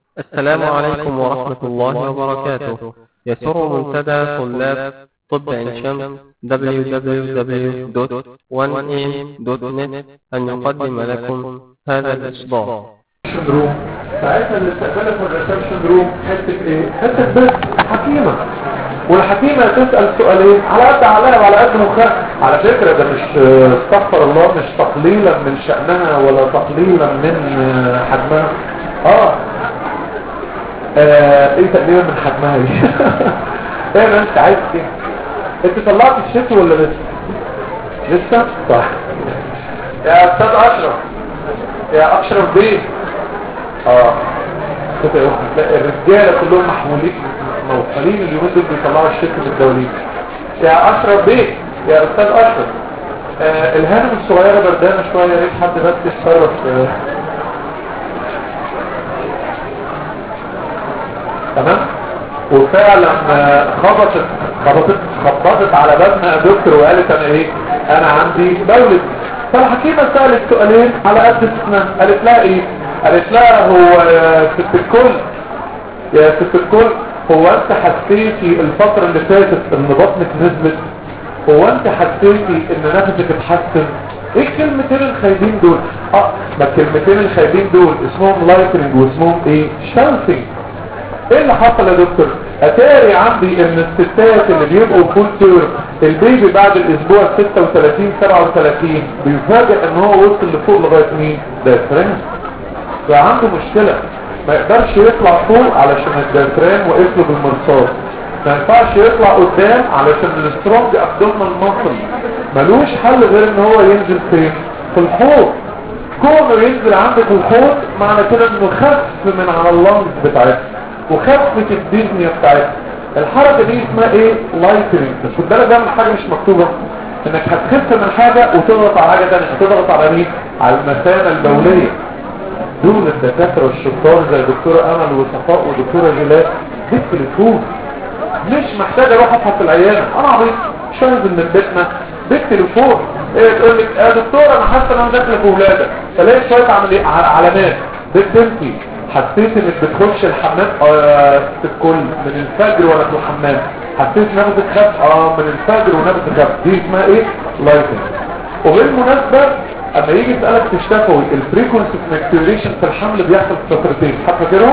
السلام عليكم ورحمة الله وبركاته يسر منتدى طلاب طب عين شمس www.1am.net أن يقدم لكم هذا الإصدار روم ساعتها اللي استقبلت من الريسبشن روم حته ايه حته بس حكيمه والحكيمه تسال سؤالين على قد عقلها وعلى قد مخها على فكره ده مش آه، استغفر الله مش تقليلا من شانها ولا تقليلا من آه، حجمها اه آه، ايه تقليلا من حجمها دي ايه ما انت عايز ايه انت طلعت الشت ولا لسه لسه صح يا استاذ اشرف يا اشرف بيه اه كنت الرجاله كلهم محمولين موصلين اليومين دول بيطلعوا الشركه من الدولين يا اشرف بيه يا استاذ اشرف آه الهانم الصغيره بردانه شويه يا ريت حد بس يتصرف آه. تمام وفعلا آه، خبطت خبطت خبطت على بابنا يا دكتور وقالت انا ايه انا عندي دولة فالحكيمة سألت سؤالين على قد اسمها قالت لها ايه قالت لها هو يا ست الكل يا ست الكل هو انت حسيتي الفترة اللي فاتت ان بطنك نزلت هو انت حسيتي ان نفسك اتحسن ايه الكلمتين الخايبين دول اه ما الكلمتين الخايبين دول اسمهم لايتنج واسمهم ايه شاوتنج ايه اللي حصل يا دكتور اتاري عندي ان الستات اللي بيبقوا فول تيرم البيبي بعد الاسبوع 36 37 بيفاجئ ان هو وصل لفوق لغايه مين ده فرنس فعنده مشكله ما يقدرش يطلع فوق علشان الديافرام واقف له بالمرصاد ما ينفعش يطلع قدام علشان السترونج ابدومنال ماسل ملوش حل غير ان هو ينزل فين في الحوض كونه ينزل عندك الحوض معنى كده انه خف من على اللنجز بتاعتها وخفت الديزنيا بتاعتها الحركه دي اسمها ايه لايتنج بس خد بالك بقى من حاجه مش مكتوبه انك هتخف من حاجه وتضغط على حاجه ثانيه هتضغط على مين على المثانه البوليه دول الدكاتره الشطار زي دكتوره امل وصفاء ودكتوره جلال دي التليفون مش محتاج اروح افحص العيانه انا عبيط مش هنزل من بيتنا بالتليفون ايه تقول لك يا دكتور انا حاسه ان انا داخله في ولاده فلاقي شويه عمل علامات بنتي حسيت انك بتخش الحمام اه في الكل من الفجر وانا في الحمام حسيت نفسك خف اه من الفجر ونفسك خف دي اسمها ايه لايتنج وبالمناسبه اما يجي يسالك في الشفوي الفريكونسي ماكتوريشن في الحمل بيحصل في فترتين حتى كده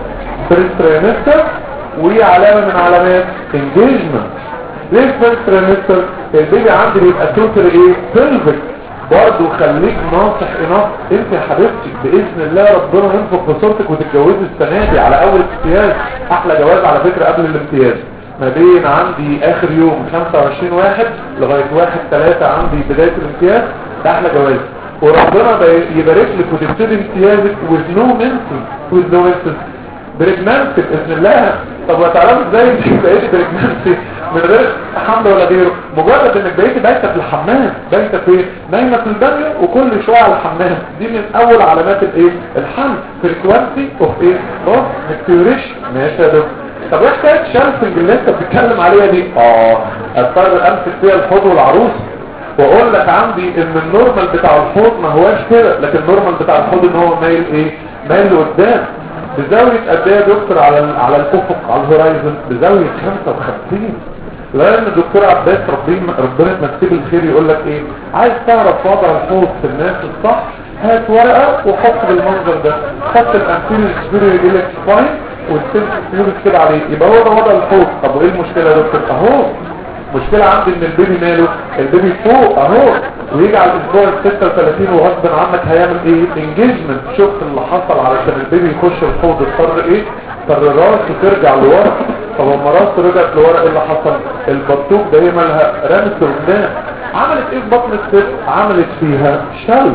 بريسترينستر وعلامه من علامات انجيجمنت ليه بريسترينستر البيبي عندي بيبقى توتر ايه بلفك برضه خليك ناصح اناص انت يا حبيبتي باذن الله ربنا ينفق بصورتك وتتجوزي السنه دي على اول امتياز احلى جواز على فكره قبل الامتياز ما بين عندي اخر يوم 25 واحد لغايه واحد ثلاثة عندي بدايه الامتياز ده احلى جواز وربنا بي- يبارك لك وتبتدي امتيازك with no menses with no menses بريجنانسي باذن الله طب وتعرفوا ازاي انك بقيتي بريجنانسي من غير حمل ولا غيره مجرد انك بقيتي بايته في الحمام بايته في نايمه في البانيو وكل شويه على الحمام دي من اول علامات الايه الحمل فريكوانسي اوف ايه اوف ميكتوريشن ماشي يا دكتور طب ايه حكايه شالفنج اللي انت بتتكلم عليها دي اه اضطر امسك فيها الحوض والعروس واقول لك عندي ان النورمال بتاع الحوض ما هواش كده لكن النورمال بتاع الحوض ان هو مايل ايه مايل لقدام بزاوية قد ايه يا دكتور على ال- على الافق على الهورايزون بزاوية 55 لان الدكتور عباس ربنا ربنا يمسيه بالخير يقول لك ايه عايز تعرف وضع الحوض في الناس الصح هات ورقة وحط بالمنظر ده خط الانتيريور سبيريور اليك سباين والسيلف سبيريور كده عليه يبقى هو ده وضع الحوض طب وايه المشكلة يا دكتور اهو مشكلة عندي ان البيبي ماله البيبي فوق اهو ويجي على الاسبوع ال 36 وغصب عنك هيعمل ايه انجيجمنت شفت اللي حصل علشان البيبي يخش الحوض اضطر ايه اضطر راسه ترجع لورا طب لما راسه رجعت لورا ايه اللي حصل البطوك ده هي مالها رمت لقدام عملت ايه في بطن الست عملت فيها شلل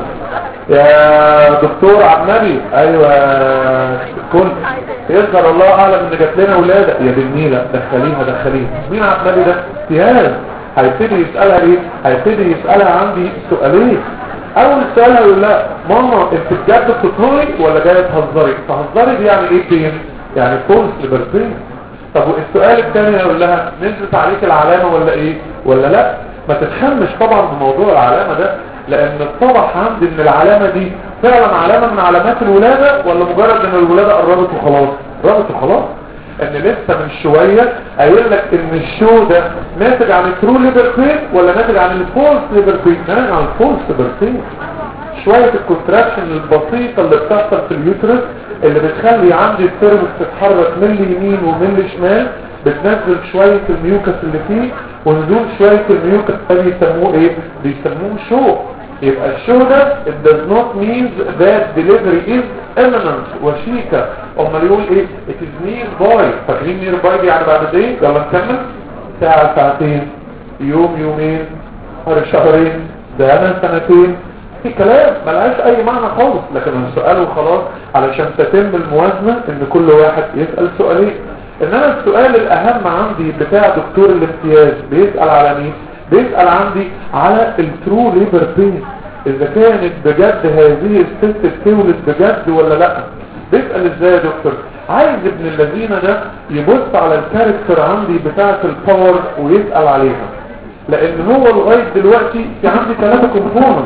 يا دكتور عبد النبي ايوه كل يظهر الله اعلم ان جات لنا ولاده يا بالنيله دخليها دخليها مين عبد النبي ده اجتهاد هيبتدي يسالها ايه هيبتدي يسالها عندي سؤالين اول سؤال هيقول لها ماما انت بجد بتطهري ولا جايه تهزري تهزري دي يعني ايه فين يعني فولس لبرتين طب والسؤال الثاني هيقول لها نزلت عليك العلامه ولا ايه ولا لا ما تتحمش طبعا بموضوع العلامة ده لان اتضح عندي ان العلامة دي فعلا علامة من علامات الولادة ولا مجرد ان الولادة قربت وخلاص قربت وخلاص ان لسه من شوية قايل لك ان الشو ده ناتج عن الترو ليبر بين ولا ناتج عن الفولس ليبر بين ناتج عن الفولس ليبر بين شوية الكونتراكشن البسيطة اللي بتحصل في اليوترس اللي بتخلي عندي السيرفس تتحرك من اليمين ومن الشمال بتنزل شوية الميوكس اللي فيه ونزول شوية الميوكس ده بيسموه ايه بيسموه شو يبقى الشو ده it does not mean that delivery is imminent وشيكة امال يقول ايه it is nearby فاكرين nearby دي يعني بعد ايه يلا نكمل ساعة ساعتين يوم يومين شهر شهرين سنة سنتين في كلام ملهاش اي معنى خالص لكن السؤال وخلاص علشان تتم الموازنة ان كل واحد يسأل سؤالين انما السؤال الاهم عندي بتاع دكتور الامتياز بيسأل على مين بيسأل عندي على الترو ليبر بين اذا كانت بجد هذه الست بتولد بجد ولا لا بيسأل ازاي يا دكتور عايز ابن الذين ده يبص على الكاركتر عندي بتاعة الباور ويسأل عليها لان هو لغاية دلوقتي في عندي ثلاثة كومبوننت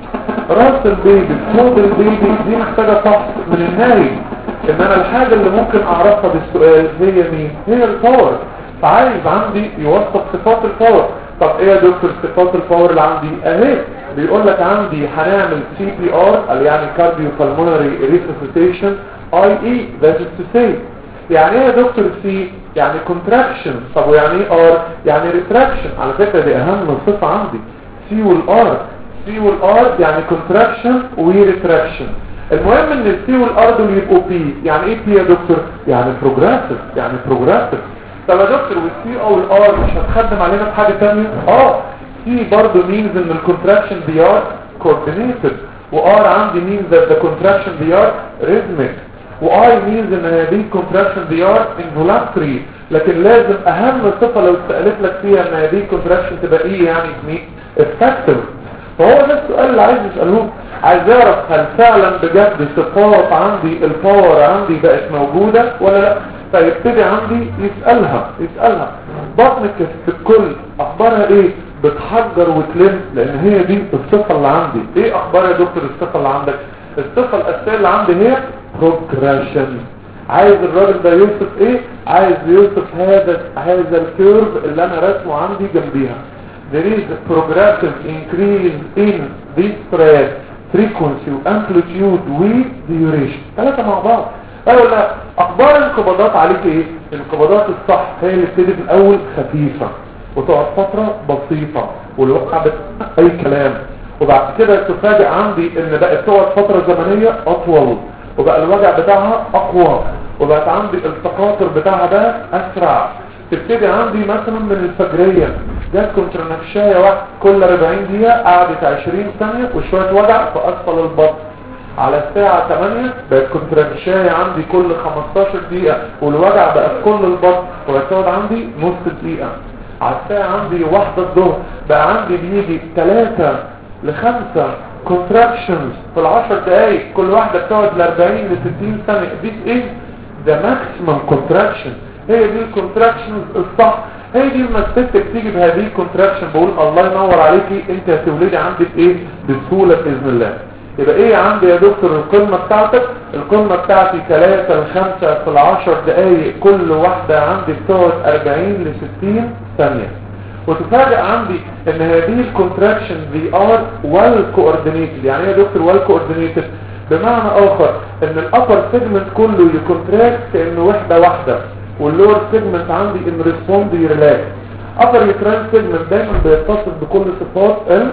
راس البيبي صوت البيبي دي محتاجة فحص من الناي انما الحاجة اللي ممكن اعرفها بالسؤال هي مين هي الباور فعايز عندي يوصف صفات الباور طب ايه يا دكتور صفات الباور اللي عندي اهي بيقول لك عندي هنعمل سي بي ار يعني كارديو بالمونري ريسوسيتيشن اي اي ذات تو سي يعني ايه يا دكتور سي يعني كونتراكشن طب ويعني ايه ار يعني ريتراكشن على فكرة دي اهم صفة عندي سي والار سي والار يعني كونتراكشن وريتراكشن المهم ان السي والار دول يبقوا بي يعني ايه بي يا دكتور يعني بروجريسيف يعني بروجريسيف طب يا دكتور والسي او الار مش هتخدم علينا في حاجه ثانيه اه سي برضه مينز ان الكونتراكشن دي ار كوردينيتد وار عندي مينز ذات ذا كونتراكشن دي ار ريزميك واي مينز ان هذه الكونتراكشن دي ار انفولانتري لكن لازم اهم صفه لو اتسالت لك فيها ان هذه الكونتراكشن تبقى ايه يعني مين افكتيف فهو ده السؤال اللي عايز يسألوه عايز يعرف هل فعلا بجد صفات عندي الباور عندي بقت موجودة ولا لا فيبتدي عندي يسألها يسألها بطن الكل اخبارها ايه بتحجر وتلم لان هي دي الصفة اللي عندي ايه اخبار يا دكتور الصفة اللي عندك الصفة الاساسية اللي عندي هي بروجريشن عايز الراجل ده يوصف ايه عايز يوصف هذا هذا الكيرف اللي انا رسمه عندي جنبيها there is a progressive increase in this stress frequency amplitude with duration ثلاثة مع بعض اقول لا اخبار الانقباضات عليك ايه الانقباضات الصح هي اللي بتبتدي في الاول خفيفة وتقعد فترة بسيطة والوقع اي كلام وبعد كده تفاجئ عندي ان بقت تقعد فترة زمنية اطول وبقى الوجع بتاعها اقوى وبقت عندي التقاطر بتاعها ده اسرع تبتدي عندي مثلا من الفجرية جات كونترنفشاية واحد كل 40 دقيقة قعدت 20 ثانية وشوية وجع في أسفل البطن على الساعة 8 بقت كونترنفشاية عندي كل 15 دقيقة والوجع بقى في كل البطن وبتقعد عندي نص دقيقة على الساعة عندي واحدة الظهر بقى عندي بيجي 3 ل 5 contractions في العشر دقايق كل واحدة بتقعد ل 40 ل 60 ثانية this is the maximum contraction هي دي الكونتراكشنز الصح هي دي لما الست بتيجي بهذه الكونتراكشن بقول الله ينور عليكي انت هتولدي عندك ايه بسهولة باذن الله يبقى ايه عندي يا دكتور القمة بتاعتك القمة بتاعتي 3 ل 5 في العشر دقايق كل واحدة عندي بتقعد 40 ل 60 ثانية وتفاجئ عندي ان هذه الكونتراكشن دي ار ويل كوردينيتد يعني ايه يا دكتور ويل كوردينيتد بمعنى اخر ان الابر سيجمنت كله يكونتراكت كانه وحده واحده واللور سيجمنت عندي ان ريسبوند يريلاكس ابر يوتران سيجمنت دايما بيتصل بكل صفات ال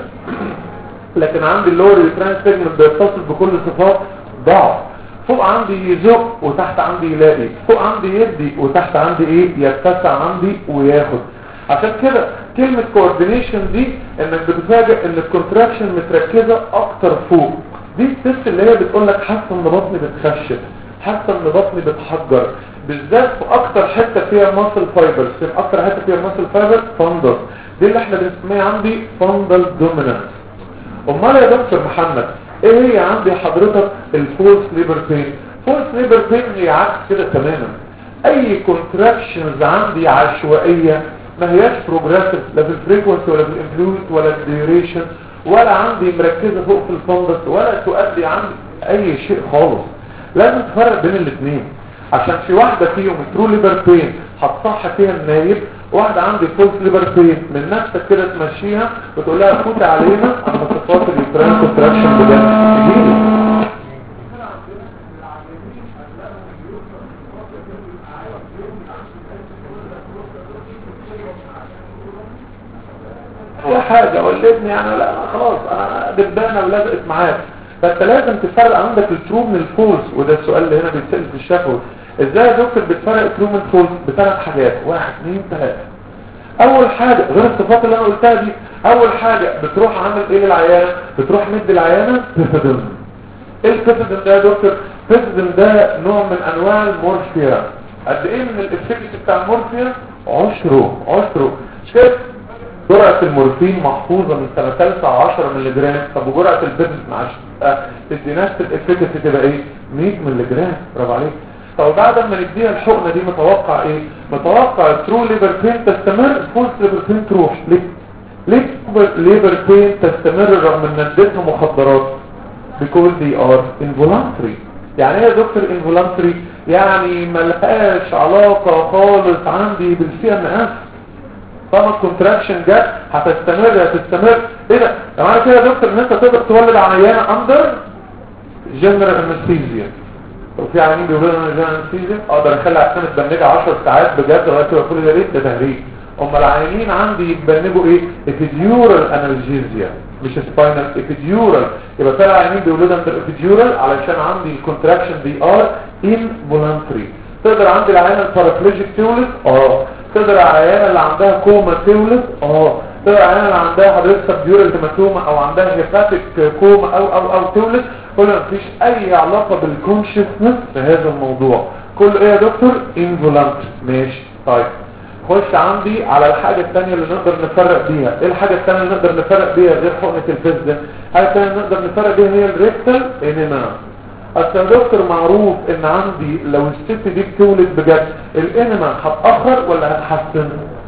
لكن عندي اللور يوتران سيجمنت بيتصل بكل صفات ضعف فوق عندي يزق وتحت عندي يلاقي فوق عندي يدي وتحت عندي ايه يتسع عندي وياخد عشان كده كلمة coordination دي انك بتفاجئ ان الكونتراكشن متركزة اكتر فوق دي الست اللي هي بتقول لك حاسه ان بطني بتخشب حاسه ان بطني بتحجر بالذات في اكتر حته فيها ماسل فايبرز في اكتر حته فيها ماسل فايبر فندل دي اللي احنا بنسميها عندي فندل دومينانس امال يا دكتور محمد ايه هي عندي حضرتك الفولس ليبر بين فولس ليبر بين هي عكس كده تماما اي كونتراكشنز عندي عشوائيه ما هياش بروجريسيف لا في الفريكونسي ولا في الانفلويد ولا الديوريشن ولا عندي مركزة فوق في الفندس ولا تؤدي عندي اي شيء خالص لازم تفرق بين الاثنين عشان في واحدة فيهم ترو ليبر بين هتصح فيها النايب واحدة عندي فولس ليبر بين من نفسك كده تمشيها وتقول لها فوت علينا اما صفات اليوترين كونتراكشن بجد تجيلي اي حاجة ولدني انا لا خلاص انا دبانة ولزقت معاك فانت لازم تفرق عندك الترو من الفولس وده السؤال اللي هنا بيتسأل في الشفوي ازاي يا دكتور بتفرق الترو من الفولس بثلاث حاجات واحد اثنين ثلاثة اول حاجة غير الصفات اللي انا قلتها دي اول حاجة بتروح عامل ايه للعيانة بتروح مد العيانة بيفيدن ايه البيفيدن ده يا دكتور بيفيدن ده نوع من انواع المورفيا قد ايه من الافكت بتاع المورفيا عشره عشره شايف جرعة المورفين محفوظة من سنة ثالثة 10 مللي جرام طب وجرعة البيفيدن مع تدي نفس الافكت تبقى ايه 100 مللي جرام برافو عليك طب بعد ما نديها الحقنة دي متوقع ايه متوقع الترو ليبر بين تستمر فولس ليبر بين تروح ليه ليه ليبر بين تستمر رغم ان اديتها مخدرات because they are involuntary يعني ايه يا دكتور involuntary يعني ملهاش علاقة خالص عندي بالسي ام اس طبعا الكونتراكشن جت هتستمر هتستمر ايه ده لو انا كده يا دكتور ان انت تقدر تولد عيانه اندر جنرال انستيزيا لو في عيانين بيقولوا انا جنرال انستيزيا اقدر اخلي عشان تبنجها 10 ساعات بجد لغايه ما كل ده ريت ده تهريج هم العيانين عندي يتبنجوا ايه ابيديورال انالجيزيا مش سباينال ابيديورال يبقى في العيانين بيقولوا ده اندر ابيديورال علشان عندي الكونتراكشن دي ار انفولانتري تقدر عندي العيانه البارافليجيك تولد اه تقدر العيانه اللي عندها كوما تولد اه تقدر العيانه اللي عندها حضرتك سبديورال هيماتوما او عندها هيباتيك كوما او او او تولد كل ما فيش اي علاقه بالكونشسنس في هذا الموضوع كل ايه يا دكتور انفولانت ماشي طيب خش عندي على الحاجة الثانية اللي نقدر نفرق بيها ايه الحاجة الثانية اللي نقدر نفرق بيها غير حقنة الفيز ده الحاجة الثانية اللي نقدر نفرق بيها هي الريكتال انما اصل يا دكتور معروف ان عندي لو الست دي بتولد بجد الانما هتأخر ولا هتحسن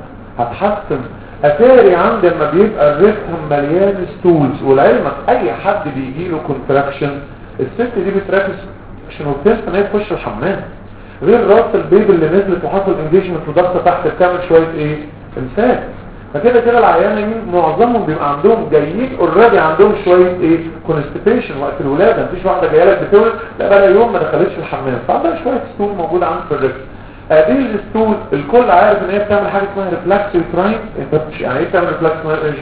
هتحسن اتاري عندي لما بيبقى الريتم مليان ستولز ولعلمك اي حد بيجي له كونتراكشن الست دي بتركز وبتنسى ان هي تخش الحمام غير راس البيبي اللي نزلت وحصل انجيجمنت وضغطه تحت بتعمل شويه ايه امساك فكده كده العيانين معظمهم بيبقى عندهم جايين اوريدي عندهم شويه ايه كونستيبيشن وقت الولاده مفيش واحده جايه لك بتولد لا بقى يوم ما دخلتش الحمام فعندها شويه ستول موجوده عند في الرجل هذه الستول الكل عارف ان هي بتعمل حاجه اسمها ريفلاكس يوتراين انت يعني ايه بتعمل ريفلاكس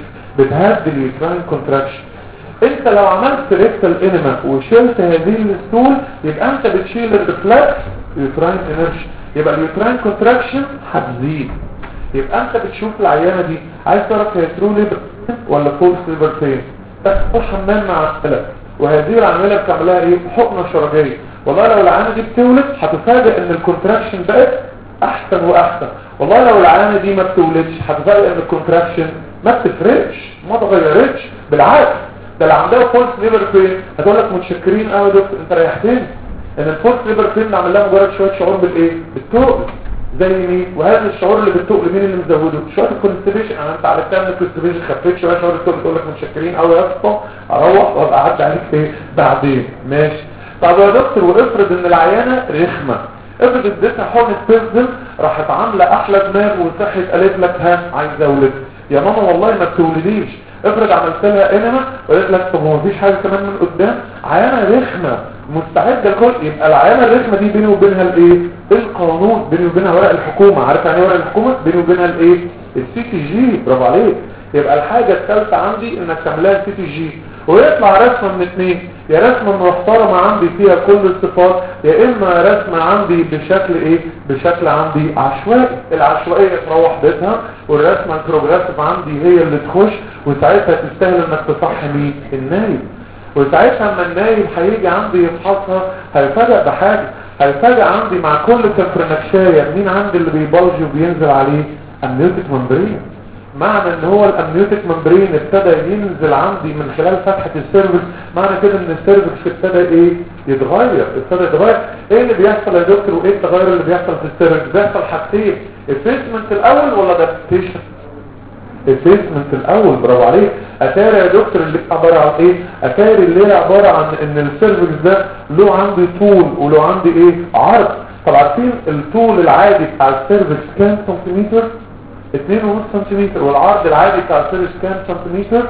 بتهدي اليوتراين كونتراكشن انت لو عملت ريكتال انما وشلت هذه الستول يبقى انت بتشيل الريفلاكس يوتراين انرجي يبقى اليوتراين كونتراكشن هتزيد يبقى انت بتشوف العيانه دي عايز تعرف هي ترو ليبر ولا فولس ليبر بين تدخل حمام مع الثلاث وهذه العمليه بتعملها ايه حقنه شرجيه والله لو العيانه دي بتولد هتفاجئ ان الكونتراكشن بقت احسن واحسن والله لو العيانه دي ما بتولدش هتفاجئ ان الكونتراكشن ما بتفرقش ما اتغيرتش بالعكس ده اللي عندها فولس ليبر بين هتقول لك متشكرين قوي يا دكتور انت ريحتني ان الفولس ليبر بين عمل لها مجرد شويه شعور بالايه بالتقل زي مين وهذا الشعور اللي بالتقل مين اللي مزوده شويه الكونستيبيشن انا انت عرفتها من الكونستيبيشن خفيت شويه شعور التقل تقول لك متشكرين قوي يا اسطى اروح وابقى اعدي عليك ايه بعدين ماشي طب يا دكتور وافرض ان العيانه رخمه افرض اديتها حقنه بيرزن راحت عامله احلى دماغ وصحت قالت لك ها عايزه اولد يا ماما والله ما تولديش افرض عملت لها انما وقالت لك طب هو مفيش حاجه كمان من قدام عيانه رخمه مستعده الكل يبقى العيانه الرخمه دي بيني وبينها الايه القانون بيني وبينها ورق الحكومه عارف يعني ايه ورق الحكومه بيني وبينها الايه السي تي جي برافو عليك يبقى الحاجه الثالثه عندي انك تعملها السي تي جي ويطلع رسمه من اثنين يا رسمه محترمه عندي فيها كل الصفات يا اما رسمه عندي بشكل ايه بشكل عندي عشوائي العشوائيه تروح بيتها والرسمه البروجريسيف عندي هي اللي تخش وساعتها تستاهل انك تصحي مين النايم وساعتها اما النايم هيجي عندي يفحصها هيفاجئ بحاجه هيفاجئ عندي مع كل كفرنكشايه مين عندي اللي بيبلج وبينزل عليه امنيوتيك ممبرين معنى ان هو الامنيوتيك ممبرين ابتدى ينزل عندي من خلال فتحة السيرفكس معنى كده ان السيرفكس ابتدى ايه يتغير ابتدى يتغير ايه اللي بيحصل يا دكتور وايه التغير اللي بيحصل في السيرفكس بيحصل حاجتين الفيسمنت الاول ولا دابتيشن البيسمنت الاول برافو عليك اتاري يا دكتور اللي عباره عن ايه اتاري اللي هي عباره عن ان السيرفكس ده له عندي طول وله عندي ايه عرض طب عارفين الطول العادي بتاع السيرفكس كام سنتيمتر 2.5 سنتيمتر والعرض العادي بتاع السيرفكس كام سنتيمتر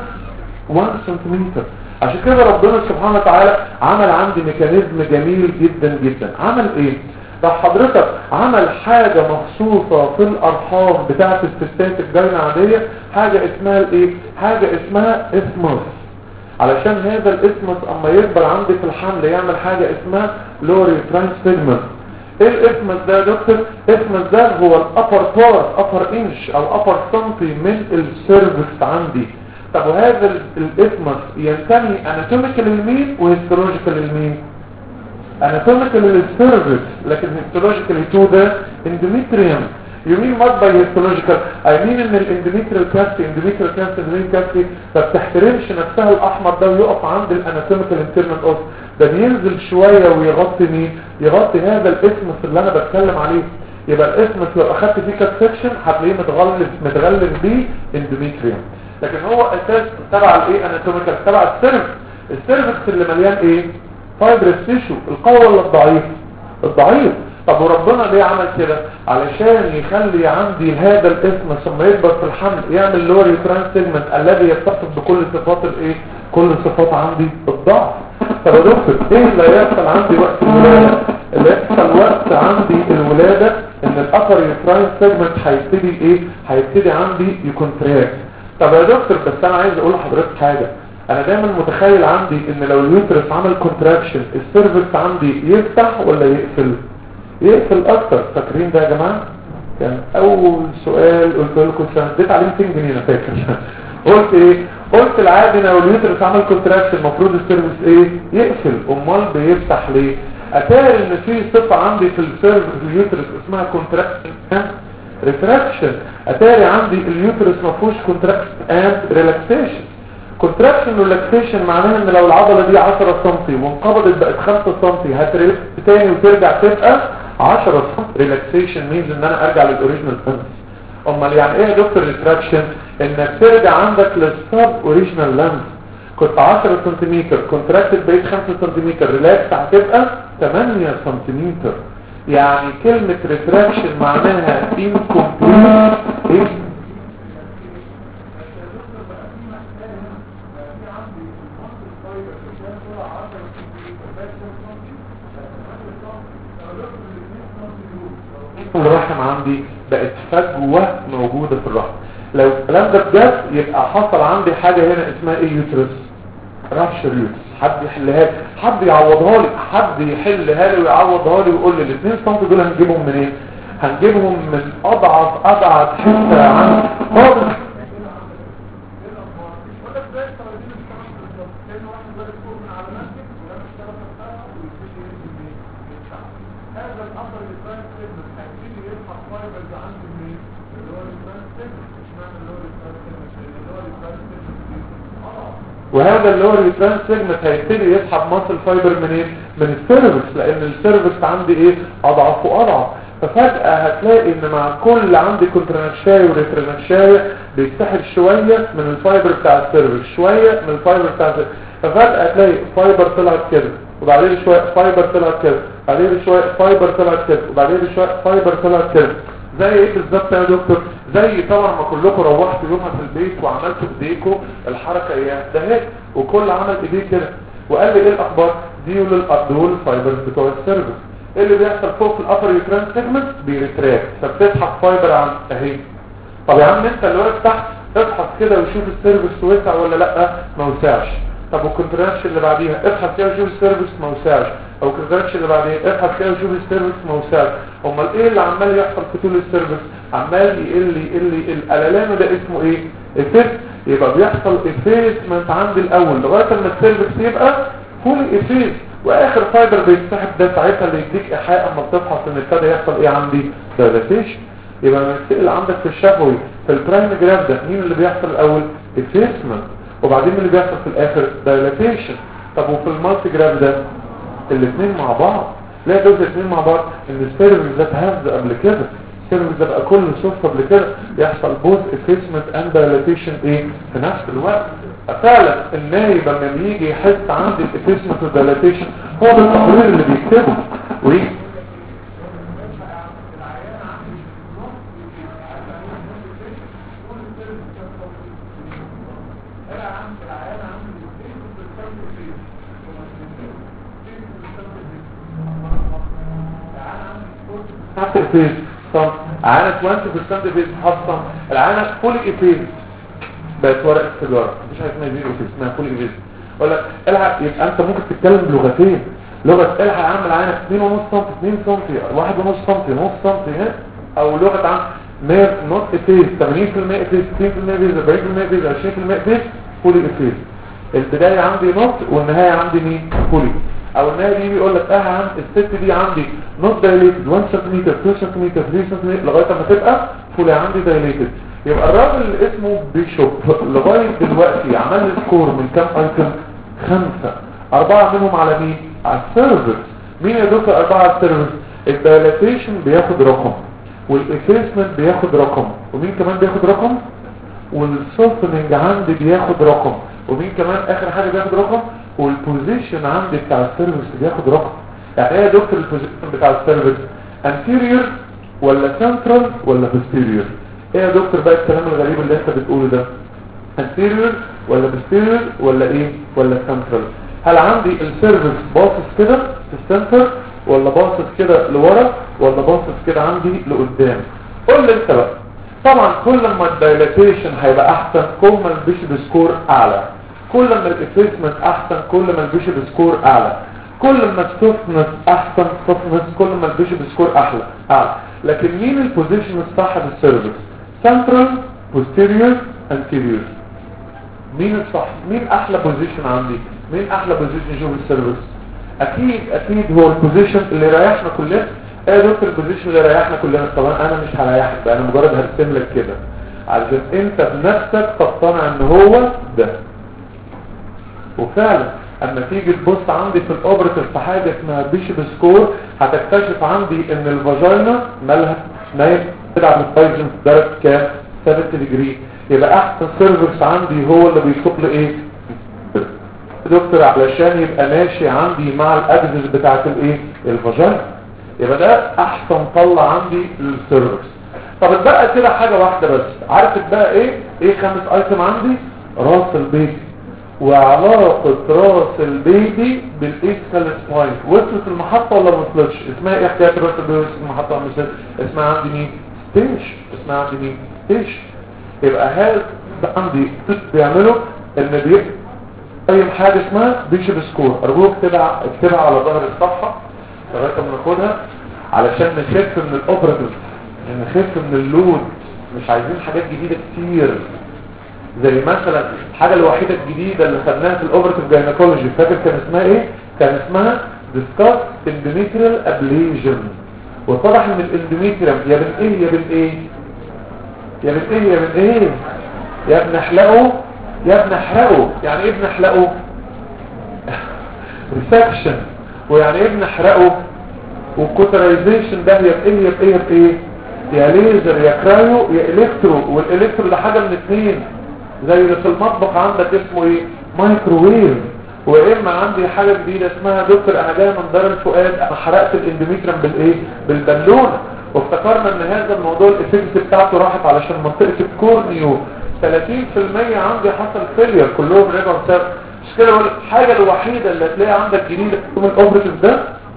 1 سنتيمتر عشان كده ربنا سبحانه وتعالى عمل عندي ميكانيزم جميل جدا جدا عمل ايه طب حضرتك عمل حاجة مخصوصة في الارحام بتاعت الستات الجاينة عادية حاجة اسمها الايه حاجة اسمها اسمس علشان هذا الاسمس اما يكبر عندي في الحمل يعمل حاجة اسمها لوري ترانسفيجمنت ايه الاسمس ده يا دكتور اسمس ده هو الابر بارت ابر انش او ابر سنتي من السيرفكس عندي طب وهذا الاسمس ينتمي اناتوميكال لمين وهيستولوجيكال لمين اناتوميكال للسيرفكس لكن هيستولوجيكال تو ده اندوميتريوم يمين مات باي هيستولوجيكال اي مين ان الاندوميتريال كاستي اندوميتريال كاستي اندوميتريال كاستي ما بتحترمش نفسها الاحمر ده ويقف عند الاناتوميكال انترنال اوس ده بينزل شويه ويغطي مين يغطي هذا الاسمس اللي انا بتكلم عليه يبقى الاسمس لو اخدت فيه كات سكشن هتلاقيه متغلف متغلف بيه اندوميتريوم لكن هو اساس تبع الايه اناتوميكال تبع السيرفكس السيرفكس اللي مليان ايه فايبرس تيشو القوي ولا الضعيف الضعيف طب وربنا ليه عمل كده علشان يخلي عندي هذا الاسم ثم يكبر في الحمل يعمل لوري ترانس سيجمنت الذي يتصف بكل صفات الايه كل صفات عندي الضعف طب يا دكتور ايه اللي هيحصل عندي وقت الولاده اللي يحصل وقت عندي الولاده ان الابر ترانس سيجمنت هيبتدي ايه هيبتدي عندي يكونتراكت طب يا دكتور بس انا عايز اقول لحضرتك حاجه انا دايما متخيل عندي ان لو اليوترس عمل كونتراكشن السيرفكس عندي يفتح ولا يقفل يقفل اكتر فاكرين ده يا جماعه كان اول سؤال قلت لكم اديت عليه 200 جنيه انا فاكر قلت ايه قلت العادي لو اليوترس عمل كونتراكشن المفروض السيرفكس ايه يقفل امال بيفتح ليه اتاري ان في صفه عندي في السيرفكس اليوترس اسمها كونتراكشن ريتراكشن اتاري عندي اليوترس ما فيهوش كونتراكشن اند ريلاكسيشن كونتراكشن ريلاكسيشن معناها ان لو العضله دي 10 سم وانقبضت بقت 5 سم هتريلاكس تاني وترجع تبقى 10 سم ريلاكسيشن مينز ان انا ارجع للاوريجينال سنس امال يعني ايه يا دكتور ريتراكشن انك ترجع عندك للسب اوريجينال لانس كنت 10 سم كونتراكتد بقيت 5 سم ريلاكس هتبقى 8 سم يعني كلمة ريتراكشن معناها incomplete ايه الرحم عندي بقت فجوة موجودة في الرحم لو الكلام ده بجد يبقى حصل عندي حاجة هنا اسمها ايه يوترس رابشر يوترس حد يحلها لي حد يعوضها لي حد يحلها لي ويعوضها لي ويقول لي الاثنين سم دول هنجيبهم منين هنجيبهم من اضعف ابعد حته عن خالص وهذا اللي هو الريترانس سيجمنت هيبتدي يسحب ماسل فايبر منين من السيرفكس لان السيرفكس عندي ايه اضعف واضعف ففجأة هتلاقي ان مع كل عندي كونترانكشاي وريترانكشاي بيتسحب شوية من الفايبر بتاع السيرفكس شوية من الفايبر بتاع السيرفكس ففجأة هتلاقي فايبر طلعت كده وبعدين شوية فايبر طلعت كده بعدين شوية فايبر طلعت كده وبعدين شوية فايبر طلعت كده زي ايه بالظبط يا دكتور زي طبعا ما كلكم روحتوا يومها في البيت وعملتوا بايديكم الحركه ايه ده هيك وكل عمل ايديه كده وقال لي ايه الاخبار دي دول الفايبرز بتوع السيرفس ايه اللي بيحصل فوق في الابر يوتران سيجمنت بيرتراكت فبتسحب فايبر عن اهي طب يا عم انت اللي واقف تحت ابحث كده وشوف السيرفس وسع ولا لا ما وسعش طب والكونتراكشن اللي بعديها ابحث كده وشوف السيرفس ما وسعش او الكونتراكشن اللي بعديها ابحث كده وشوف السيرفس ما وسعش امال ايه اللي عمال يحصل في طول السيرفس عمال يقل يقل يقل الالالام ده اسمه ايه افكت يبقى بيحصل افيسمنت عند الاول لغايه اما السيرفس يبقى فولي افيس واخر فايبر بيتسحب ده ساعتها اللي يديك ايحاء اما بتفحص ان ابتدى يحصل ايه عندي دايلاتيشن يبقى لما تسال عندك في الشفوي في البرايم جراف ده مين اللي بيحصل الاول افيسمنت وبعدين اللي بيحصل في الاخر دايلاتيشن طب وفي المالتي جراف ده الاثنين مع بعض لا دول الاثنين مع بعض ان السيرفس ده اتهز قبل كده السيرفس ده بقى كل صف قبل كده يحصل بوث افيسمنت اند دايلاتيشن ايه في نفس الوقت فعلا النايب لما بيجي يحس عندي الافيسمنت والدايلاتيشن هو ده التقرير اللي بيكتبه وايه تحت الفيز طب عانة 20% فيز حصة العانة فول ايفيز بقت ورقة سيجارة مفيش حاجة اسمها زيرو فيز اسمها فول ايفيز اقول لك الحق يبقى انت ممكن تتكلم بلغتين لغة الحق يا عم العانة 2 ونص سم 2 سم 1 ونص سم نص سم ها او لغة عن نير نوت ايفيز 80% ايفيز 60% فيز 40% فيز 20% فيز فول ايفيز البداية عندي نوت والنهاية عندي مين فولي او النهاية دي بيقول لك اه عم الست دي عندي نوت دايليتد 1 سم 2 سم 3 سم لغاية ما تبقى فولي عندي دايليتد يبقى الراجل اللي اسمه بيشوب لغاية دلوقتي عمل لي سكور من كام ايتم خمسة اربعة منهم على مين على السيرفس مين يا دكتور اربعة على السيرفس الدايلاتيشن بياخد رقم والافيسمنت بياخد رقم ومين كمان بياخد رقم والسوفننج عندي بياخد رقم ومين كمان اخر حاجة بياخد رقم والبوزيشن عندي بتاع السيرفس بياخد رقم يعني ايه يا دكتور البوزيشن بتاع السيرفس anterior ولا central ولا posterior ايه يا دكتور بقى الكلام الغريب اللي انت بتقوله ده anterior ولا posterior ولا ايه ولا central هل عندي السيرفس باصص كده في السنتر ولا باصص كده لورا ولا باصص كده عندي لقدام قول لي انت بقى طبعا كل ما الدايلاتيشن هيبقى احسن كل ما البيشب سكور اعلى كل ما الافيسمنت احسن كل ما البيشب سكور اعلى كل ما السوفنس احسن سوفنس كل ما البيشب سكور احلى اعلى لكن مين البوزيشن الصح في السيرفيس سنترال posterior anterior مين الصح مين احلى بوزيشن عندي مين احلى بوزيشن يشوف السيرفيس اكيد اكيد هو البوزيشن اللي يريحنا كلنا ايه يا دكتور البوزيشن اللي يريحنا كلنا طبعا انا مش هريحك بقى انا مجرد هرسم لك كده علشان انت بنفسك تقتنع ان هو ده وفعلا اما تيجي تبص عندي في الاوبرتيف في حاجه اسمها بيشب سكور هتكتشف عندي ان الفاجينا مالها نايم تلعب البايجن في درجه كام 70 ديجري يبقى احسن سيرفيس عندي هو اللي بيصب لي ايه دكتور علشان يبقى ماشي عندي مع الاجهزه بتاعه الايه الفاجينا يبقى ده احسن طلع عندي للسيرفيس طب اتبقى كده حاجه واحده بس عارف اتبقى ايه ايه خامس ايتم عندي راس البيبي وعلاقة راس البيبي بالايسكال سباين وصلت المحطة ولا ما وصلتش اسمها ايه حكاية راس البيبي وصلت المحطة ولا مش اسمها عندي مين ستيش اسمها عندي مين ستيش يبقى هذا عندي بيعملوا ان بيبقى اي حاجة اسمها بيشب سكور ارجوك اكتبها اكتبها على ظهر الصفحة لغاية ما ناخدها علشان نخف من الاوبراتيف نخف من اللود مش عايزين حاجات جديدة كتير زي مثلا الحاجة الوحيدة الجديدة اللي خدناها في الاوبراتيف جاينكولوجي فاكر كان اسمها ايه كان اسمها ديسكاس اندوميتريال ابليجن واتضح ان الاندوميتريال يا بن ايه يا بن ايه يا بن ايه يا بن ايه يا ابن احلقه يا ابن احرقه يعني ايه ابن احلقه ريسكشن ويعني ايه ابن احرقه والكوترايزيشن ده يا بايه يا بايه يا بايه يا ليزر يا كرايو يا الكترو والالكترو ده حاجه من اثنين زي اللي في المطبخ عندك اسمه ايه مايكروويف واما عندي حاجه جديده اسمها دكتور انا جاي من دار الفؤاد انا حرقت الاندوميتريم بالايه بالبالونه وافتكرنا ان هذا الموضوع الافكت بتاعته راحت علشان منطقه الكورنيو 30% عندي حصل فيلير كلهم رجعوا بسبب مش كده بقول الحاجه الوحيده اللي هتلاقيها عندك جديده في الاوبريتيف ده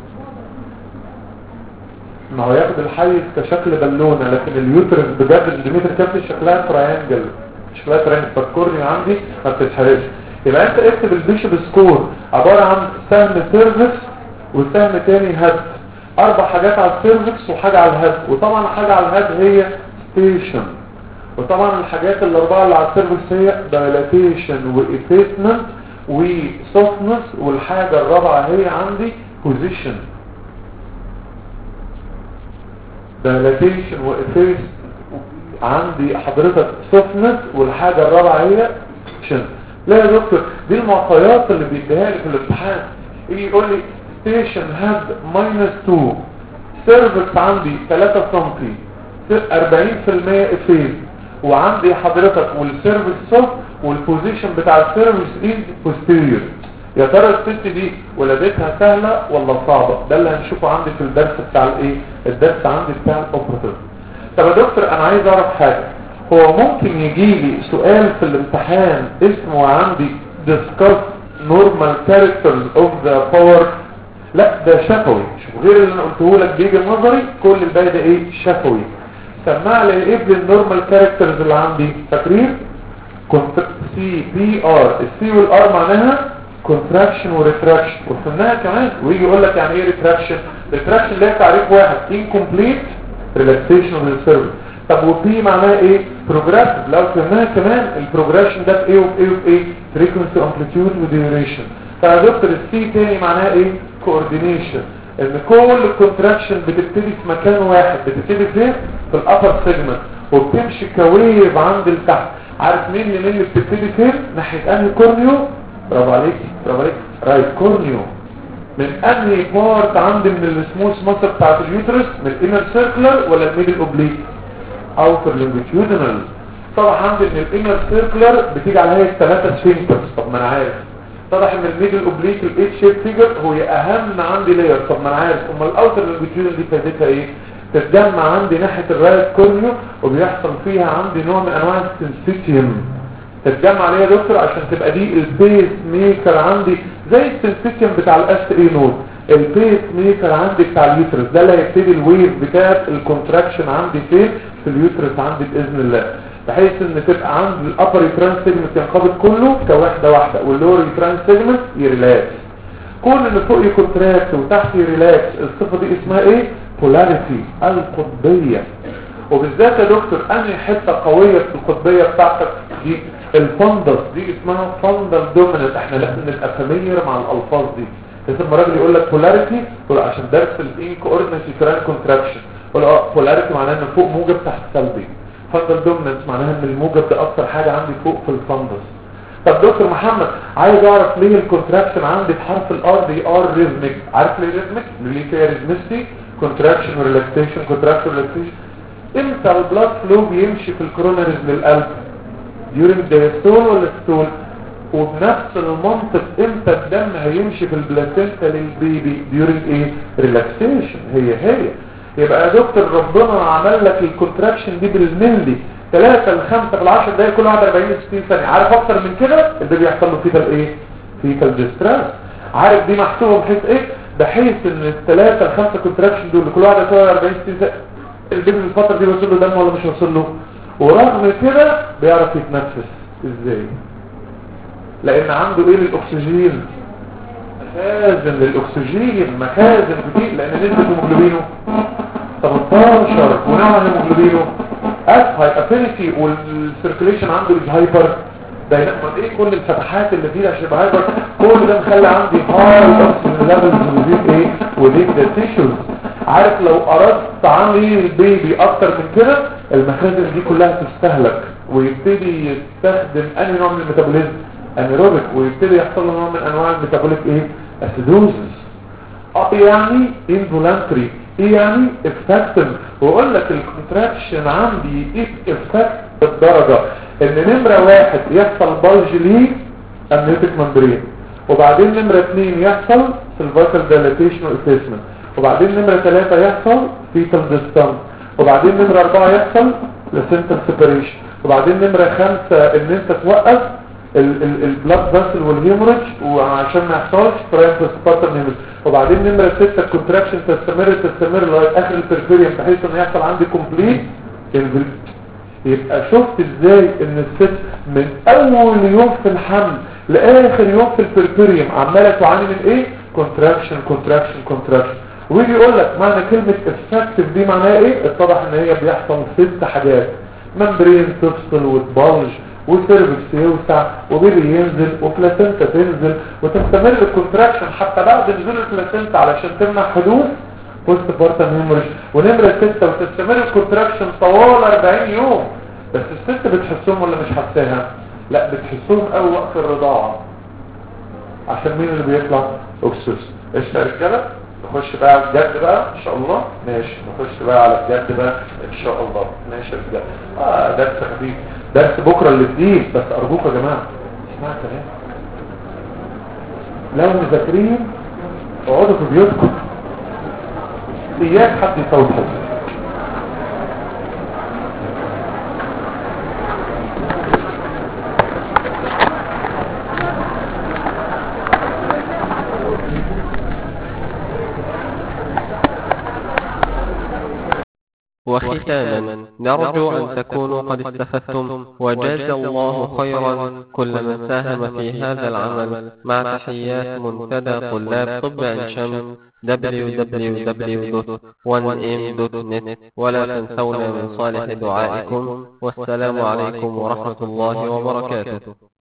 ما هو ياخد الحيز كشكل بالونة لكن اليوترس بجد الاندوميتر كابل شكلها تراينجل شكلها تراينجل فالكورني عندي ما بتتحرقش يبقى انت اكتب البيشب سكور عبارة عن سهم سيرفكس وسهم تاني هد اربع حاجات على السيرفكس وحاجة على الهد وطبعا حاجة على الهد هي ستيشن وطبعا الحاجات الاربعة اللي على السيرفكس هي دايلاتيشن وإفيسمنت وسوفنس والحاجة الرابعة هي عندي بوزيشن دايلاتيشن وإفيس عندي حضرتك سوفنس والحاجة الرابعة هي شن لا يا دكتور دي المعطيات اللي بيديها لي في الامتحان يجي يقول لي ستيشن هاد ماينس 2 سيرفكس عندي 3 سنتي فين وعندي حضرتك والسيرفيس سوفت والبوزيشن بتاع السيرفيس از بوستيريور يا ترى الست دي ولادتها سهلة ولا صعبة ده اللي هنشوفه عندي في الدرس بتاع الايه الدرس عندي بتاع الاوبراتيف طب يا دكتور انا عايز اعرف حاجة هو ممكن يجي لي سؤال في الامتحان اسمه عندي discuss normal characters of the power لا ده شفوي شوف غير اللي انا قلته لك بيجي نظري كل الباقي ده ايه شفوي سمع لي ايه النورمال كاركترز اللي عندي فاكرين كنت سي بي ار السي والار معناها كونتراكشن وريتراكشن وفهمناها كمان ويجي يقول لك يعني ايه ريتراكشن ريتراكشن ده تعريف واحد incomplete relaxation of the service طب وبي معناها ايه بروجريسيف لو فهمناها كمان البروجريشن ده في ايه وفي ايه وفي ايه frequency amplitude وديوريشن فيا دكتور السي تاني معناها ايه كوردينيشن ان كل الكونتراكشن بتبتدي في مكان واحد بتبتدي فين في الابر سيجمنت وبتمشي كويف عند التحت عارف مين اللي اللي بتبتدي فين ناحيه انهي كورنيو برافو عليك برافو عليك رايت كورنيو من انهي بارت عندي من السموث ماسل بتاعت اليوترس من الانر سيركلر ولا الميدل اوبليك اوتر لونجيتيودنال طبعا عندي ان الانر سيركلر بتيجي عليها الثلاثه سفنكترز طب ما انا عارف طبعا ان الميدل اوبليك الايت شيب فيجر هو اهم عندي لاير طب ما انا عارف امال الاوتر لونجيتيودنال دي فايدتها ايه تتجمع عندي ناحيه الرايت كورنيو وبيحصل فيها عندي نوع من انواع السنسيتيوم تتجمع عليها يا دكتور عشان تبقى دي البيس ميكر عندي زي السنسيتيوم بتاع الاس اي نود البيس ميكر عندي بتاع اليوترس ده اللي هيبتدي الويف بتاعت الكونتراكشن عندي فين في اليوترس عندي باذن الله بحيث ان تبقى عندي الابر ترانس سيجمنت ينقبض كله كوحده واحده واللور ترانس سيجمنت يريلاكس كل اللي فوق يكونتراكت وتحت يريلاكس الصفه دي اسمها ايه بولاريتي القطبيه وبالذات يا دكتور انهي حته قويه في القطبيه بتاعتك دي الفندس دي اسمها فندل دوميننت احنا لازم نبقى فاميليير مع الالفاظ دي لازم لما راجل يقول لك بولاريتي تقول عشان درس الانكوردينسي كران كونتراكشن تقول اه بولاريتي معناها ان فوق موجب تحت سلبي فندل دوميننت معناها ان الموجب ده اكتر حاجه عندي فوق في الفندس طب دكتور محمد عايز اعرف ليه الكونتراكشن عندي في حرف الار دي ار ريزميك عارف ليه ريزميك ليه فيها ريزمستي كونتراكشن وريلاكسيشن كونتراكشن وريلاكسيشن امتى البلاد فلو بيمشي في الكرونرز للقلب during diastole ولا ستول وبنفس المنطق امتى الدم هيمشي في البلاسينتا للبيبي during ايه ريلاكسيشن هي هي يبقى يا دكتور ربنا عمل لك الكونتراكشن دي بالملي 3 ل 5 في العشر دقايق كل واحد 40 60 ثانيه عارف اكتر من كده البيبي يحصل له فيتال ايه فيتال ديستريس عارف دي محسوبه بحيث ايه بحيث ان الثلاثه الخمسه كونتراكشن دول كل واحد يساوي 40 60 ثانيه البيبي في الفتره دي وصل له دم ولا مش وصل له ورغم كده بيعرف يتنفس ازاي لان عنده ايه للاكسجين مخازن للاكسجين مخازن كتير لان نسبه هيموجلوبينه 13 ونوع هيموجلوبينه اس هايبرفينيتي والسيركيليشن عنده الهايبر ده ايه كل الفتحات اللي فيها عشان يبقى هايبر كل ده مخلي عندي هاي اوكسجين ليفلز وزيد ايه وزيد تيشوز عارف لو اردت عندي البيبي اكتر من كده المخازن دي كلها تستهلك ويبتدي يستخدم انهي نوع من الميتابوليزم انيروبيك ويبتدي يحصل له نوع من انواع الميتابوليك ايه اسيدوزس اه يعني انفولانتري ايه يعني افكتيف واقول لك الكونتراكشن عندي ايه افكت بالدرجه ان نمره واحد يحصل بلج ليه امنيوتيك ممبرين وبعدين نمره اثنين يحصل سيلفايتال دايلاتيشن وافيسمنت وبعدين نمره ثلاثة يحصل فيتال ديستانس وبعدين نمره أربعة يحصل لسنتال سيبريشن وبعدين نمره خمسة ان انت توقف البلاد فاسل والهيموريج وعشان ما يحصلش برايم سبارتم هيموريج وبعدين نمره 6 الكونتراكشن تستمر تستمر لغايه اخر البرفيريوم بحيث ان يحصل عندي كومبليت يبقى شفت ازاي ان الست من اول يوم في الحمل لاخر يوم في البرفيريوم عماله تعاني من ايه كونتراكشن كونتراكشن كونتراكشن ويجي يقول لك معنى كلمه افكتيف دي معناها ايه اتضح ان هي بيحصل ست حاجات ممبرين تفصل وتبلج وسيرفكس يوسع وبيبي ينزل وبلاسنتا تنزل وتستمر الكونتراكشن حتى بعد نزول البلاسنتا علشان تمنع حدوث بوست بارتم هيموريج ونمرة ستة وتستمر الكونتراكشن طوال 40 يوم بس الست بتحسهم ولا مش حساها لا بتحسهم قوي وقت الرضاعة عشان مين اللي بيطلع اكسس ايش يا رجاله نخش بقى على الجد بقى ان شاء الله ماشي نخش بقى على الجد بقى ان شاء الله ماشي يا رجاله اه درس خفيف درس بكره الاثنين بس ارجوكم يا جماعه اسمعوا كلام لو مذاكرين اقعدوا في بيوتكم اياك حد يفوت حاجه وختاما نرجو أن تكونوا قد استفدتم وجاز الله خيرا كل من ساهم في هذا العمل مع تحيات منتدى طلاب طب عين شمس www.1m.net ولا تنسونا من صالح دعائكم والسلام عليكم ورحمة الله وبركاته